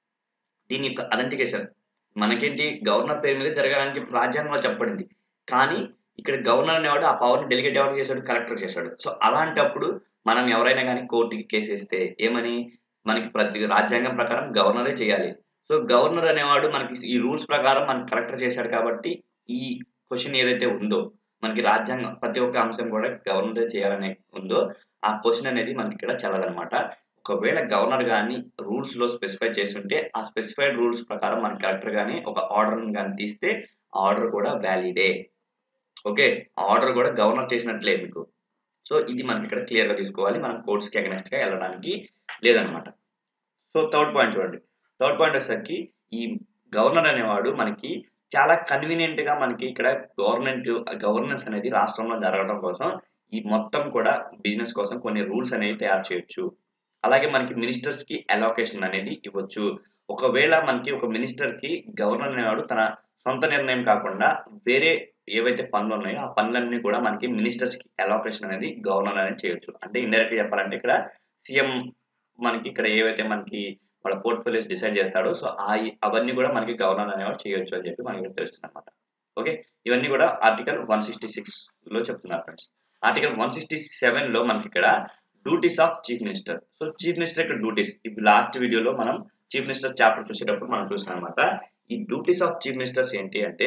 దీని యొక్క అథెంటికేషన్ మనకేంటి గవర్నర్ పేరు మీద జరగాలని చెప్పి రాజ్యాంగంలో చెప్పబడింది కానీ ఇక్కడ గవర్నర్ అనేవాడు ఆ పవర్ని డెలిగేట్ ఎవరు చేశాడు కలెక్టర్ చేశాడు సో అలాంటప్పుడు మనం ఎవరైనా కానీ కోర్టుకి కేసు వేస్తే ఏమని మనకి ప్రతి రాజ్యాంగం ప్రకారం గవర్నరే చేయాలి సో గవర్నర్ అనేవాడు మనకి ఈ రూల్స్ ప్రకారం మనకి కలెక్టర్ చేశాడు కాబట్టి ఈ క్వశ్చన్ ఏదైతే ఉందో మనకి రాజ్యాంగం ప్రతి ఒక్క అంశం కూడా గవర్నరే చేయాలనే ఉందో ఆ క్వశ్చన్ అనేది మనకి ఇక్కడ చెల్లదనమాట ఒకవేళ గవర్నర్ కానీ రూల్స్ లో స్పెసిఫై చేసి ఉంటే ఆ స్పెసిఫైడ్ రూల్స్ ప్రకారం మన కలెక్టర్ కానీ ఒక ఆర్డర్ కానీ తీస్తే ఆర్డర్ కూడా వ్యాలిడే ఓకే ఆర్డర్ కూడా గవర్నర్ చేసినట్లే మీకు సో ఇది మనకి ఇక్కడ క్లియర్ గా తీసుకోవాలి మనం కోర్ట్స్ కి అగనెస్ట్ గా వెళ్ళడానికి లేదనమాట సో థర్డ్ పాయింట్ చూడండి థర్డ్ పాయింట్ వచ్చేసరికి ఈ గవర్నర్ అనేవాడు మనకి చాలా కన్వీనియంట్ గా మనకి ఇక్కడ గవర్నమెంట్ గవర్నెన్స్ అనేది రాష్ట్రంలో జరగడం కోసం ఈ మొత్తం కూడా బిజినెస్ కోసం కొన్ని రూల్స్ అనేవి తయారు చేయొచ్చు అలాగే మనకి మినిస్టర్స్ కి అలోకేషన్ అనేది ఇవ్వచ్చు ఒకవేళ మనకి ఒక మినిస్టర్ కి గవర్నర్ అనేవాడు తన సొంత నిర్ణయం కాకుండా వేరే ఏవైతే పనులు ఉన్నాయో ఆ పనులన్నీ కూడా మనకి మినిస్టర్స్ కి అలోకేషన్ అనేది గవర్నర్ అనేది చేయొచ్చు అంటే ఇండైరెక్ట్ చెప్పాలంటే ఇక్కడ సీఎం మనకి ఇక్కడ ఏవైతే మనకి వాళ్ళ పోర్ట్ఫోలియోస్ డిసైడ్ చేస్తాడో సో ఆ అవన్నీ కూడా మనకి గవర్నర్ అనేవాడు చేయొచ్చు అని చెప్పి మనకి తెలుస్తుంది అనమాట ఓకే ఇవన్నీ కూడా ఆర్టికల్ వన్ సిక్స్టీ సిక్స్ లో చెప్తున్నారు friends article one sixty seven లో మనకి ఇక్కడ duties of chief minister so chief minister యొక్క డ్యూటీస్ ఇప్పుడు లాస్ట్ వీడియోలో మనం చీఫ్ మినిస్టర్ చాప్టర్ చూసేటప్పుడు మనం చూసాం అనమాట ఈ డ్యూటీస్ ఆఫ్ చీఫ్ మినిస్టర్స్ ఏంటి అంటే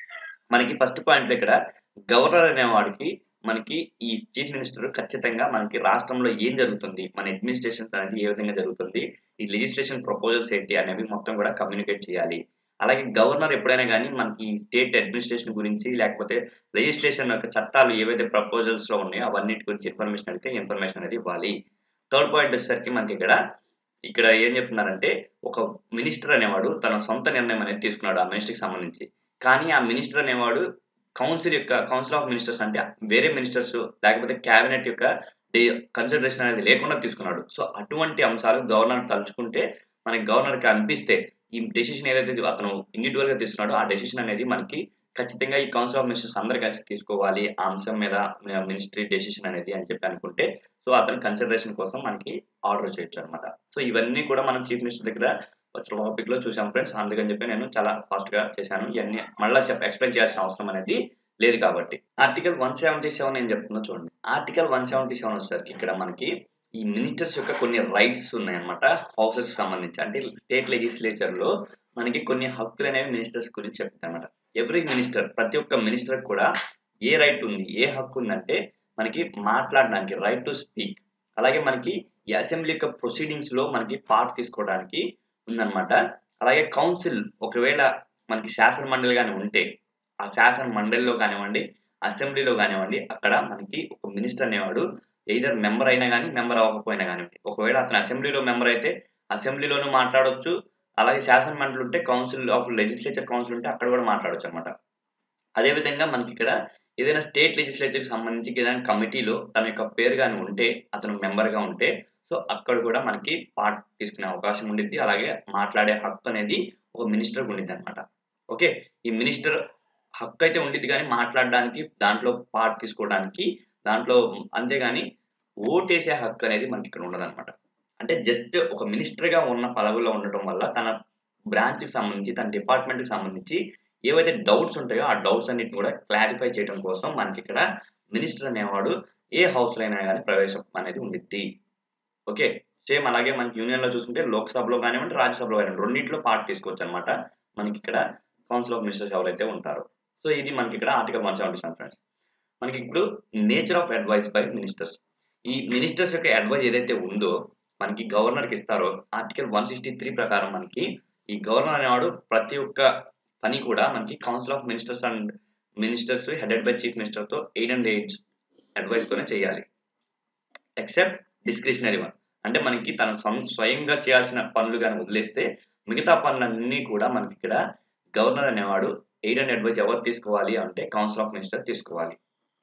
మనకి ఫస్ట్ పాయింట్ ఇక్కడ గవర్నర్ అనేవాడికి మనకి ఈ చీఫ్ మినిస్టర్ ఖచ్చితంగా మనకి రాష్ట్రంలో ఏం జరుగుతుంది మన అడ్మినిస్ట్రేషన్ అనేది ఏ విధంగా జరుగుతుంది ఈ లెజిస్లేషన్ ప్రపోజల్స్ ఏంటి అనేవి మొత్తం కూడా కమ్యూనికేట్ చేయాలి అలాగే గవర్నర్ ఎప్పుడైనా కానీ మనకి స్టేట్ అడ్మినిస్ట్రేషన్ గురించి లేకపోతే లెజిస్లేషన్ యొక్క చట్టాలు ఏవైతే ప్రపోజల్స్ లో ఉన్నాయో అవన్నిటి గురించి ఇన్ఫర్మేషన్ అడిగితే ఇన్ఫర్మేషన్ అనేది ఇవ్వాలి థర్డ్ పాయింట్ వచ్చేసరికి మనకి ఇక్కడ ఇక్కడ ఏం చెప్తున్నారంటే ఒక మినిస్టర్ అనేవాడు తన సొంత నిర్ణయం అనేది తీసుకున్నాడు ఆ మినిస్టర్కి సంబంధించి కానీ ఆ మినిస్టర్ అనేవాడు కౌన్సిల్ యొక్క కౌన్సిల్ ఆఫ్ మినిస్టర్స్ అంటే వేరే మినిస్టర్స్ లేకపోతే క్యాబినెట్ యొక్క కన్సిడరేషన్ అనేది లేకుండా తీసుకున్నాడు సో అటువంటి అంశాలు గవర్నర్ తలుచుకుంటే మనకి గవర్నర్కి అనిపిస్తే ఈ డెసిషన్ ఏదైతే అతను ఇండివిజువల్ గా తీసుకున్నాడో ఆ డెసిషన్ అనేది మనకి ఖచ్చితంగా ఈ కౌన్సిల్ ఆఫ్ మినిస్టర్స్ అందరు కలిసి తీసుకోవాలి ఆ అంశం మీద మినిస్ట్రీ డెసిషన్ అనేది అని చెప్పి అనుకుంటే సో అతని కన్సిడరేషన్ కోసం మనకి ఆర్డర్ చేయొచ్చు అనమాట సో ఇవన్నీ కూడా మనం చీఫ్ మినిస్టర్ దగ్గర వచ్చిన టాపిక్ లో చూసాం ఫ్రెండ్స్ అందుకని చెప్పి నేను చాలా ఫాస్ట్ గా చేశాను ఇవన్నీ మళ్ళీ చెప్ప ఎక్స్ప్లెయిన్ చేయాల్సిన అవసరం అనేది లేదు కాబట్టి ఆర్టికల్ వన్ సెవెంటీ సెవెన్ ఏం చెప్తుందో చూడండి ఆర్టికల్ వన్ సెవెంటీ సెవెన్ వచ్చేసరికి ఇక్కడ మనకి ఈ మినిస్టర్స్ యొక్క కొన్ని రైట్స్ ఉన్నాయన్నమాట హౌసెస్ సంబంధించి అంటే స్టేట్ లెజిస్లేచర్ లో మనకి కొన్ని హక్కులు అనేవి మినిస్టర్స్ గురించి చెప్తాయి అనమాట ఎవ్రీ మినిస్టర్ ప్రతి ఒక్క మినిస్టర్ కూడా ఏ రైట్ ఉంది ఏ హక్కు ఉందంటే మనకి మాట్లాడడానికి రైట్ టు స్పీక్ అలాగే మనకి ఈ అసెంబ్లీ యొక్క ప్రొసీడింగ్స్ లో మనకి పార్ట్ తీసుకోవడానికి ఉందన్నమాట అలాగే కౌన్సిల్ ఒకవేళ మనకి శాసన మండలి కానీ ఉంటే ఆ శాసన మండలిలో కానివ్వండి అసెంబ్లీలో కానివ్వండి అక్కడ మనకి ఒక మినిస్టర్ అనేవాడు ఎయిదర్ మెంబర్ అయినా కానీ మెంబర్ అవ్వకపోయినా కానివ్వండి ఒకవేళ అతను అసెంబ్లీలో మెంబర్ అయితే అసెంబ్లీలోనూ మాట్లాడొచ్చు అలాగే శాసన మండలి ఉంటే కౌన్సిల్ ఆఫ్ లెజిస్లేచర్ కౌన్సిల్ ఉంటే అక్కడ కూడా మాట్లాడొచ్చు అనమాట అదేవిధంగా మనకి ఇక్కడ ఏదైనా స్టేట్ లెజిస్లేచర్కి సంబంధించి ఏదైనా కమిటీలో తన యొక్క పేరు కానీ ఉంటే అతను మెంబర్గా ఉంటే సో అక్కడ కూడా మనకి పార్ట్ తీసుకునే అవకాశం ఉండిద్ది అలాగే మాట్లాడే హక్కు అనేది ఒక మినిస్టర్కి ఉండిద్ది అనమాట ఓకే ఈ మినిస్టర్ హక్కు అయితే ఉండిద్ది కానీ మాట్లాడడానికి దాంట్లో పార్ట్ తీసుకోవడానికి దాంట్లో అంతేగాని ఓటేసే హక్కు అనేది మనకి ఇక్కడ ఉండదన్నమాట అంటే జస్ట్ ఒక మినిస్టర్గా ఉన్న పదవిలో ఉండటం వల్ల తన బ్రాంచ్కి సంబంధించి తన డిపార్ట్మెంట్కి సంబంధించి ఏవైతే డౌట్స్ ఉంటాయో ఆ డౌట్స్ అన్నిటిని కూడా క్లారిఫై చేయడం కోసం మనకి ఇక్కడ మినిస్టర్ అనేవాడు ఏ హౌస్లో అయినా కానీ ప్రవేశం అనేది ఉండిద్ది ఓకే సేమ్ అలాగే మనకి యూనియన్లో చూసుకుంటే లోక్సభలో కానివ్వండి రాజ్యసభలో కానివ్వండి రెండింటిలో పార్ట్ తీసుకోవచ్చు అనమాట మనకి ఇక్కడ కౌన్సిల్ ఆఫ్ మినిస్టర్స్ ఎవరైతే ఉంటారో సో ఇది మనకి ఇక్కడ article one seventy seven friends మనకి ఇప్పుడు nature of advice by ministers ఈ మినిస్టర్స్ యొక్క అడ్వైస్ ఏదైతే ఉందో మనకి గవర్నర్కి ఇస్తారో ఆర్టికల్ వన్ సిక్స్టీ త్రీ ప్రకారం మనకి ఈ గవర్నర్ అనేవాడు ప్రతి ఒక్క పని కూడా మనకి council of ministers and ministers headed by chief మినిస్టర్తో ఎయిట్ అండ్ ఎయిట్ అడ్వైస్తోనే చేయాలి ఎక్సెప్ట్ డిస్క్రిషనరీ వన్ అంటే మనకి తన స్వయంగా చేయాల్సిన పనులు కానీ వదిలేస్తే మిగతా పనులన్నీ కూడా మనకి ఇక్కడ గవర్నర్ అనేవాడు ఎయిడ్ అండ్ అడ్వైజ్ ఎవరు తీసుకోవాలి అంటే కౌన్సిల్ ఆఫ్ మినిస్టర్స్ తీసుకోవాలి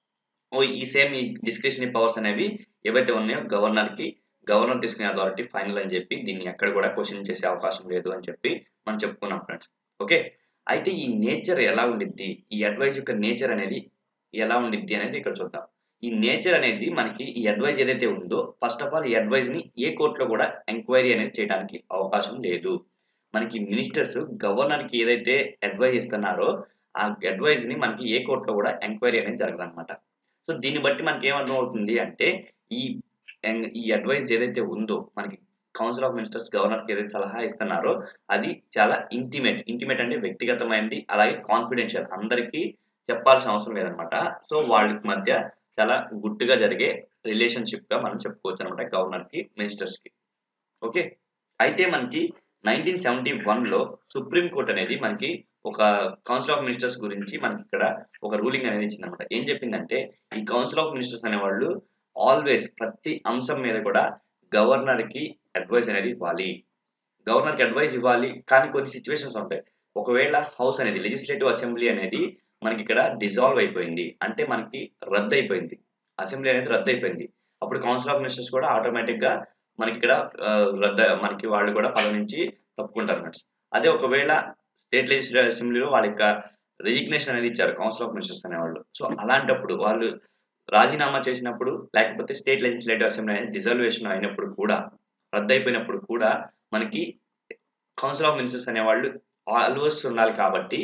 ఓ ఈ సేమ్ ఈ డిస్క్రిషనరీ పవర్స్ అనేవి ఏవైతే ఉన్నాయో గవర్నర్కి గవర్నర్ తీసుకునే అథారిటీ ఫైనల్ అని చెప్పి దీన్ని ఎక్కడ కూడా క్వశ్చన్ చేసే అవకాశం లేదు అని చెప్పి మనం చెప్పుకున్నాం ఫ్రెండ్స్ ఓకే అయితే ఈ నేచర్ ఎలా ఉండిద్ది ఈ అడ్వైజ్ యొక్క నేచర్ అనేది ఎలా ఉండిద్ది అనేది ఇక్కడ చూద్దాం ఈ నేచర్ అనేది మనకి ఈ అడ్వైజ్ ఏదైతే ఉందో ఫస్ట్ ఆఫ్ ఆల్ ఈ అడ్వైజ్ ని ఏ కోర్టులో కూడా ఎంక్వైరీ అనేది చేయడానికి అవకాశం లేదు మనకి మినిస్టర్స్ గవర్నర్ కి ఏదైతే అడ్వైజ్ ఇస్తున్నారో ఆ అడ్వైజ్ ని మనకి ఏ కోర్టులో కూడా ఎంక్వైరీ అనేది జరగదు అనమాట సో దీన్ని బట్టి మనకి ఏమర్థం అవుతుంది అంటే ఈ ఈ అడ్వైజ్ ఏదైతే ఉందో మనకి కౌన్సిల్ ఆఫ్ మినిస్టర్స్ గవర్నర్కి ఏదైతే సలహా ఇస్తున్నారో అది చాలా ఇంటిమేట్ ఇంటిమేట్ అంటే వ్యక్తిగతమైనది అలాగే కాన్ఫిడెన్షియల్ అందరికీ చెప్పాల్సిన అవసరం లేదనమాట సో వాళ్ళకి మధ్య చాలా గుట్టుగా జరిగే రిలేషన్షిప్ గా మనం చెప్పుకోవచ్చు అనమాట గవర్నర్ కి మినిస్టర్స్ కి ఓకే అయితే మనకి నైన్టీన్ సెవెంటీ వన్ లో సుప్రీం కోర్ట్ అనేది మనకి ఒక కౌన్సిల్ ఆఫ్ మినిస్టర్స్ గురించి మనకి ఇక్కడ ఒక రూలింగ్ అనేది ఇచ్చిందనమాట ఏం చెప్పిందంటే ఈ కౌన్సిల్ ఆఫ్ మినిస్టర్స్ అనేవాళ్ళు ఆల్వేస్ ప్రతి అంశం మీద కూడా గవర్నర్ కి అడ్వైస్ అనేది ఇవ్వాలి గవర్నర్ కి అడ్వైస్ ఇవ్వాలి కానీ కొన్ని సిచ్యువేషన్స్ ఉంటాయి ఒకవేళ హౌస్ అనేది లెజిస్లేటివ్ అసెంబ్లీ అనేది మనకి ఇక్కడ డిజాల్వ్ అయిపోయింది అంటే మనకి రద్దు అయిపోయింది అసెంబ్లీ అనేది రద్దు అయిపోయింది అప్పుడు కౌన్సిల్ ఆఫ్ మినిస్టర్స్ కూడా ఆటోమేటిక్ గా మనకి ఇక్కడ రద్దు మనకి వాళ్ళు కూడా పదవి నుంచి తప్పుకుంటారు ఫ్రెండ్స్ అదే ఒకవేళ స్టేట్ లెజిస్లేటివ్ అసెంబ్లీలో వాళ్ళ యొక్క రెజిగ్నేషన్ అనేది ఇచ్చారు కౌన్సిల్ ఆఫ్ మినిస్టర్స్ అనేవాళ్ళు సో అలాంటప్పుడు వాళ్ళు రాజీనామా చేసినప్పుడు లేకపోతే స్టేట్ లెజిస్లేటివ్ అసెంబ్లీ అనేది డిజల్వేషన్ అయినప్పుడు కూడా రద్దు అయిపోయినప్పుడు కూడా మనకి కౌన్సిల్ ఆఫ్ మినిస్టర్స్ అనేవాళ్ళు ఆల్వేస్ ఉండాలి కాబట్టి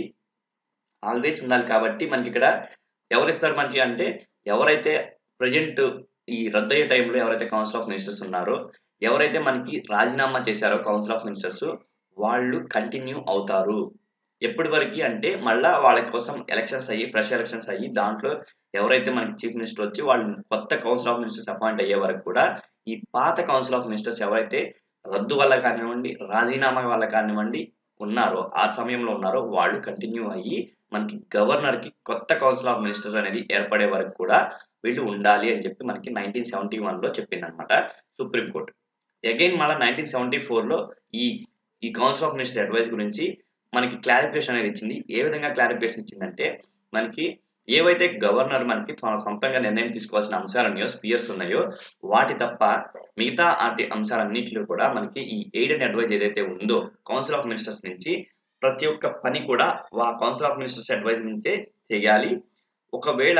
ఆల్వేస్ ఉండాలి కాబట్టి మనకి ఇక్కడ ఎవరు ఇస్తారు మనకి అంటే ఎవరైతే ప్రజెంట్ ఈ రద్దయ్యే టైంలో ఎవరైతే కౌన్సిల్ ఆఫ్ మినిస్టర్స్ ఉన్నారో ఎవరైతే మనకి రాజీనామా చేశారో కౌన్సిల్ ఆఫ్ మినిస్టర్స్ వాళ్ళు కంటిన్యూ అవుతారు ఎప్పటి వరకు అంటే మళ్ళా వాళ్ళ కోసం ఎలక్షన్స్ అయ్యి ఫ్రెష్ ఎలక్షన్స్ అయ్యి దాంట్లో ఎవరైతే మనకి చీఫ్ మినిస్టర్ వచ్చి వాళ్ళు కొత్త కౌన్సిల్ ఆఫ్ మినిస్టర్స్ అపాయింట్ అయ్యే వరకు కూడా ఈ పాత కౌన్సిల్ ఆఫ్ మినిస్టర్స్ ఎవరైతే రద్దు వల్ల కానివ్వండి రాజీనామా వల్ల కానివ్వండి ఉన్నారో ఆ సమయంలో ఉన్నారో వాళ్ళు కంటిన్యూ అయ్యి మనకి గవర్నర్ కి కొత్త కౌన్సిల్ ఆఫ్ మినిస్టర్స్ అనేది ఏర్పడే వరకు కూడా వీళ్ళు ఉండాలి అని చెప్పి మనకి నైన్టీన్ సెవెంటీ వన్ లో చెప్పింది అనమాట సుప్రీంకోర్టు అగైన్ మళ్ళీ నైన్టీన్ సెవెంటీ ఫోర్ లో ఈ ఈ కౌన్సిల్ ఆఫ్ మినిస్టర్ అడ్వైస్ గురించి మనకి క్లారిఫికేషన్ అనేది ఇచ్చింది ఏ విధంగా క్లారిఫికేషన్ ఇచ్చిందంటే మనకి ఏవైతే గవర్నర్ మనకి తన సొంతంగా నిర్ణయం తీసుకోవాల్సిన అంశాలు ఉన్నాయో స్పియర్స్ ఉన్నాయో వాటి తప్ప మిగతా వాటి అంశాలన్నింటిలో కూడా మనకి ఈ ఎయిడ్ అండ్ అడ్వైజ్ ఏదైతే ఉందో కౌన్సిల్ ఆఫ్ మినిస్టర్స్ నుంచి ప్రతి ఒక్క పని కూడా ఆ కౌన్సిల్ ఆఫ్ మినిస్టర్స్ అడ్వైజ్ నుంచే చేయాలి ఒకవేళ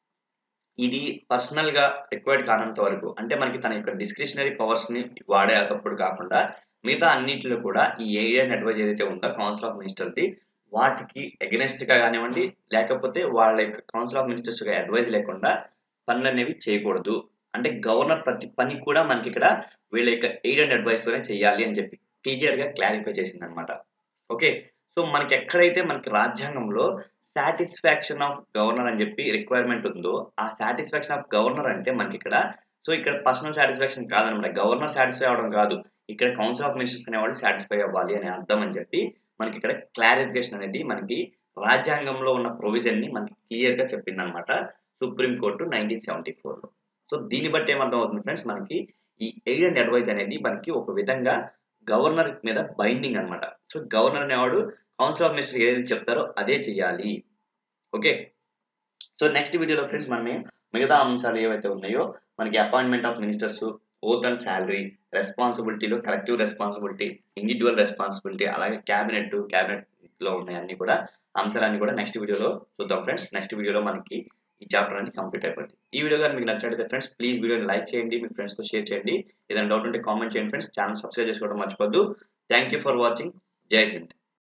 ఇది పర్సనల్ గా రిక్వైర్డ్ కానంత వరకు అంటే మనకి తన యొక్క డిస్క్రిషనరీ పవర్స్ ని వాడేటప్పుడు కాకుండా మిగతా అన్నింటిలో కూడా ఈ ఎయిడ్ అండ్ అడ్వైజ్ ఏదైతే ఉందో కౌన్సిల్ ఆఫ్ మినిస్టర్ది వాటికి అగెనెస్ట్ గా కానివ్వండి లేకపోతే వాళ్ళ యొక్క కౌన్సిల్ ఆఫ్ మినిస్టర్స్ అడ్వైజ్ లేకుండా పనులు అనేవి చేయకూడదు అంటే గవర్నర్ ప్రతి పని కూడా మనకి ఇక్కడ వీళ్ళ యొక్క ఎయిడ్ అండ్ అడ్వైస్ తోనే చేయాలి అని చెప్పి క్లియర్ గా క్లారిఫై చేసింది అనమాట ఓకే సో మనకి ఎక్కడైతే మనకి రాజ్యాంగంలో సాటిస్ఫాక్షన్ ఆఫ్ గవర్నర్ అని చెప్పి రిక్వైర్మెంట్ ఉందో ఆ సాటిస్ఫాక్షన్ ఆఫ్ గవర్నర్ అంటే మనకి ఇక్కడ సో ఇక్కడ పర్సనల్ సాటిస్ఫాక్షన్ కాదనమాట గవర్నర్ సాటిస్ఫై అవడం కాదు ఇక్కడ కౌన్సిల్ ఆఫ్ మినిస్టర్స్ అనేవాళ్ళు సాటిస్ఫై అవ్వాలి అని అర్థం అని చెప్పి మనకి ఇక్కడ క్లారిఫికేషన్ అనేది మనకి రాజ్యాంగంలో ఉన్న ప్రొవిజన్ ని మనకి క్లియర్ గా చెప్పింది అనమాట supreme court nineteen seventy four లో సో దీన్ని బట్టి ఏమర్థం అవుతుంది ఫ్రెండ్స్ మనకి ఈ ఎయిడ్ అండ్ అడ్వైజ్ అనేది మనకి ఒక విధంగా గవర్నర్ మీద బైండింగ్ అనమాట సో గవర్నర్ అనేవాడు కౌన్సిల్ ఆఫ్ మినిస్టర్ ఏదైతే చెప్తారో అదే చెయ్యాలి ఓకే సో నెక్స్ట్ వీడియోలో ఫ్రెండ్స్ మనం మిగతా అంశాలు ఏవైతే ఉన్నాయో మనకి appointment of ministers oath and salary రెస్పాన్సిబిలిటీలో కలెక్టివ్ రెస్పాన్సిబిలిటీ ఇండివిజువల్ రెస్పాన్సిబిలిటీ అలాగే క్యాబినెట్ క్యాబినెట్ లో ఉన్నాయి అన్ని కూడా అంశాలన్నీ కూడా నెక్స్ట్ వీడియోలో చూద్దాం ఫ్రెండ్స్ నెక్స్ట్ వీడియోలో మనకి ఈ చాప్టర్ అనేది కంప్లీట్ అయిపోతుంది ఈ వీడియో కానీ మీకు నచ్చినట్లయితే ఫ్రెండ్స్ ప్లీజ్ వీడియోని లైక్ చేయండి మీ ఫ్రెండ్స్తో షేర్ చేయండి ఏదైనా డౌట్ ఉంటే కామెంట్ చేయండి ఫ్రెండ్స్ ఛానల్ సబ్స్క్రైబ్ చేసుకోవడం మర్చిపోద్దు థ్యాంక్ యూ ఫర్ వాచింగ్ జై హింద్